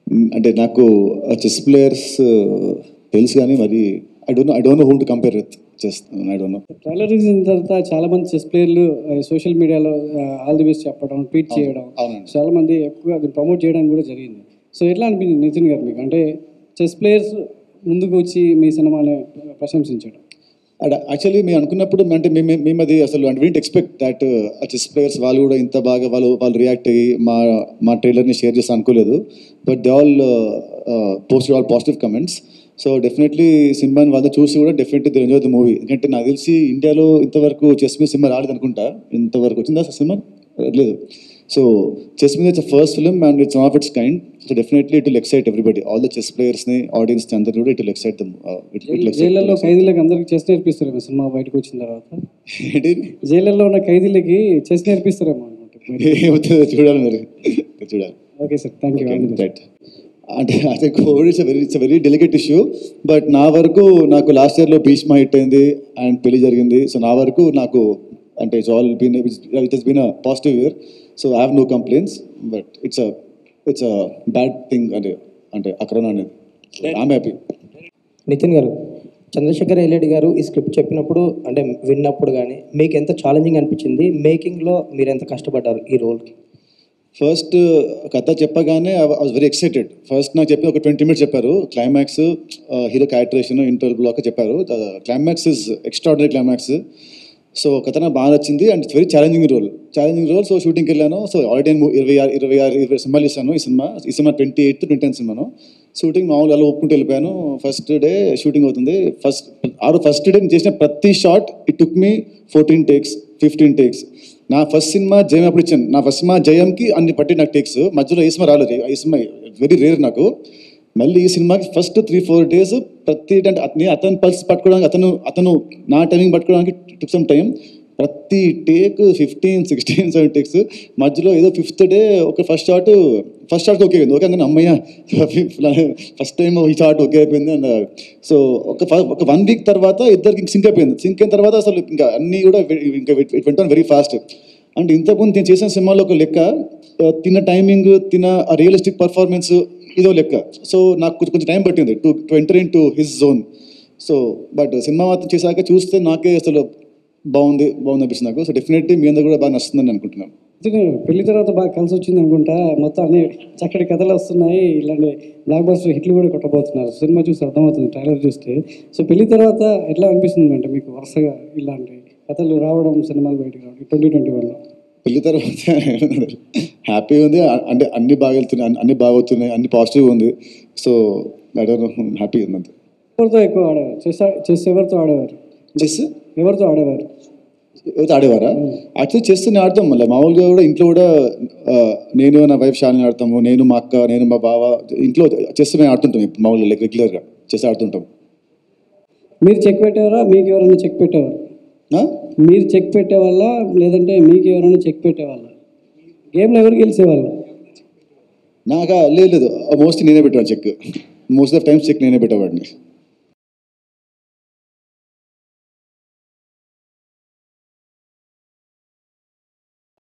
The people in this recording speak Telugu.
అంటే నాకు చెస్ ప్లేయర్స్ తెలుసు కానీ మరి I don't I don't know home to compare with chess I don't know trailer release తర్వాత చాలా మంది చెస్ ప్లేయర్లు సోషల్ మీడియాలో ఆల్ ది బెస్ట్ చెప్పడం ట్వీట్ చేయడం అవునండి. చాలా మంది ఎక్కువ అది ప్రమోట్ చేయడం కూడా జరిగింది సో ఎట్లా అనిపించింది నితిన్ గారు మీకు అంటే చెస్ ప్లేయర్స్ ముందుకు వచ్చి మీ సినిమాని ప్రశంసించడం యాక్చువల్లీ మేము అనుకున్నప్పుడు అంటే మేము మేము అది అసలు అంటే weren't expect that chess players వాళ్ళు కూడా ఇంత బాగా వాళ్ళు వాళ్ళు రియాక్ట్ అయ్యి మా మా ట్రైలర్ని షేర్ చేస్తా అనుకోలేదు but they all post all positive comments so definitely సినిమాని వాళ్ళు చూసి కూడా definitely they enjoy the movie ఎందుకంటే నాకు తెలిసి ఇండియాలో ఇంతవరకు చెస్ మీద సినిమా రాలేదు అనుకుంటా ఇంతవరకు వచ్చిందా సినిమా లేదు సో చెస్ మీద it's first film and it's one of its kind so definitely it will excite everybody all the chess ప్లేయర్స్ని ఆడియన్స్ని అందరూ కూడా it will excite them it will జైళ్ళల్లో ఖైదీలకు అందరికి చెస్ నేర్పిస్తారేమో సినిమా బయటకు వచ్చిన తర్వాత ఏంటి జైళ్ళల్లో ఉన్న ఖైదీలకి చెస్ నేర్పిస్తారేమో అనుకుంటే ఏమవుతుందో చూడాలి మరి చూడాలి okay sir thank you right అంటే అదే covid it's very it's very delicate issue but నా వరకు నాకు లాస్ట్ ఇయర్లో భీష్మ హిట్ అయింది అండ్ పెళ్లి జరిగింది సో నా వరకు నాకు అంటే it's all been it has been a positive year so I have no complaints but it's a it's a bad thing అంటే అంటే ఆ కరోనా అనేది ఐమ్ హ్యాపీ నితిన్ గారు చంద్రశేఖర్ ఎల్రెడ్డి గారు ఈ స్క్రిప్ట్ చెప్పినప్పుడు అంటే విన్నప్పుడు కానీ మీకు ఎంత ఛాలెంజింగ్ అనిపించింది మేకింగ్లో మీరు ఎంత కష్టపడ్డారు ఈ రోల్కి ఫస్ట్ కథ చెప్పగానే I was very excited first నాకు చెప్పి ఒక ట్వంటీ మినిట్స్ చెప్పారు climax hero characterisation interval block చెప్పారు climax is extraordinary climax so కథ నాకు బాగా నచ్చింది and it's very challenging role challenging role so షూటింగ్కి వెళ్ళాను సో ఆల్రెడీ నేను ఇరవై ఆరు ఇరవై ఆరు ఇరవై సినిమాలు ఇస్తాను ఈ సినిమా ఈ సినిమా ట్వంటీ ఎయిత్ ట్వంటీ నైన్ సినిమాను షూటింగ్ మామూలు అలా ఒప్పుకుంటూ వెళ్ళిపోయాను ఫస్ట్ డే షూటింగ్ అవుతుంది ఫస్ట్ ఆరు ఫస్ట్ డే నేను చేసిన ప్రతి shot it took me fourteen takes fifteen takes నా ఫస్ట్ సినిమా జయం అప్పుడు ఇచ్చాను నా ఫస్ట్ సినిమా జయంకి అన్ని పట్టి నాకు టేక్స్ మధ్యలో ఈ సినిమా రాలేదు ఈ సినిమా వెరీ రేర్ నాకు మళ్ళీ ఈ సినిమాకి ఫస్ట్ త్రీ ఫోర్ డేస్ ప్రతి అంటే అతని అతని పల్స్ పట్టుకోవడానికి అతను అతను నా టైమింగ్ పట్టుకోవడానికి టుక్ సమ్ టైం ప్రతి take fifteen sixteen seven takes మధ్యలో ఏదో ఫిఫ్త్ డే ఒక first shot first shot okay అయింది ఓకే కానీ అమ్మయ్య ఫస్ట్ టైం ఈ షాట్ ఓకే అయిపోయింది అండ్ సో ఒక ఫ- ఒక వన్ వీక్ తర్వాత ఇద్దరికి సింక్ అయిపోయింది సింక్ అయిన తర్వాత అసలు ఇంకా అన్నీ కూడా వె- ఇంకా it went very fast and ఇంతకుముందు నేను చేసిన సినిమాలో ఒక లెక్క ఆ, తిన్న టైమింగ్ తిన రియలిస్టిక్ పర్ఫార్మెన్స్ ఇదో లెక్క సో నాకు కొంచెం కొంచెం టైం పట్టింది to to enter into his zone so but సినిమా మాత్రం చేశాక చూస్తే నాకే అసలు బాగుంది బాగుంది అనిపిస్తుంది నాకు సో డెఫినెట్లీ మీ అందరూ కూడా బాగా నచ్చుతుందని అనుకుంటున్నాను నితిన్ గారు, పెళ్లి తర్వాత బాగా కలిసి వచ్చింది అనుకుంటా మొత్తం అన్ని చక్కటి కథలు వస్తున్నాయి ఇలాంటి బ్లాక్ బస్టర్ హిట్లు కూడా కొట్టబోతున్నారు సినిమా చూసి అర్థమవుతుంది ట్రైలర్ చూస్తే సో పెళ్లి తర్వాత ఎట్లా అనిపిస్తుంది అంటే మీకు వరుసగా ఇలాంటి కథలు రావడం సినిమాలు బయటకు రావడం ట్వంటీ ట్వంటీ వన్లో పెళ్లి తర్వాత హ్యాపీ ఉంది అ- అంటే అన్ని బాగా వెళ్తున్నాయి అన్ని- అన్ని బాగా అవుతున్నాయి అన్ని పాజిటివ్ ఉంది సో హ్యాపీ ఉంది అంతే ఎవరితో ఎక్కువ ఆడేవారు చెస్ ఆ- చెస్ ఎవరితో ఆడేవారు చెస్ ఎవరితో ఆడేవారు ఎవరితో ఆడేవారా యాక్చువల్లీ చెస్ నేను ఆడతాం మళ్ళీ మామూలుగా కూడా ఇంట్లో కూడా ఆ, నేను నా వైఫ్ షాలిని ఆడతాము నేను మా అక్క నేను మా బావ ఇంట్లో చెస్ మేము ఆడుతుంటాం ఇప్పుడు మామూలుగా లైక్ రెగ్యులర్గా చెస్ ఆడుతుంటాం మీరు చెక్ పెట్టేవారా మీకు ఎవరైనా చెక్ పెట్టేవారు ఆ? మీరు చెక్ పెట్టేవాళ్ళ లేదంటే మీకు ఎవరైనా చెక్ పెట్టేవాళ్ళ గేమ్లో ఎవరు గెలిచేవాళ్ళు నాకా లేదు లేదు మోస్ట్లీ నేనే పెట్టాను check most of times check నేనే పెట్టేవాడిని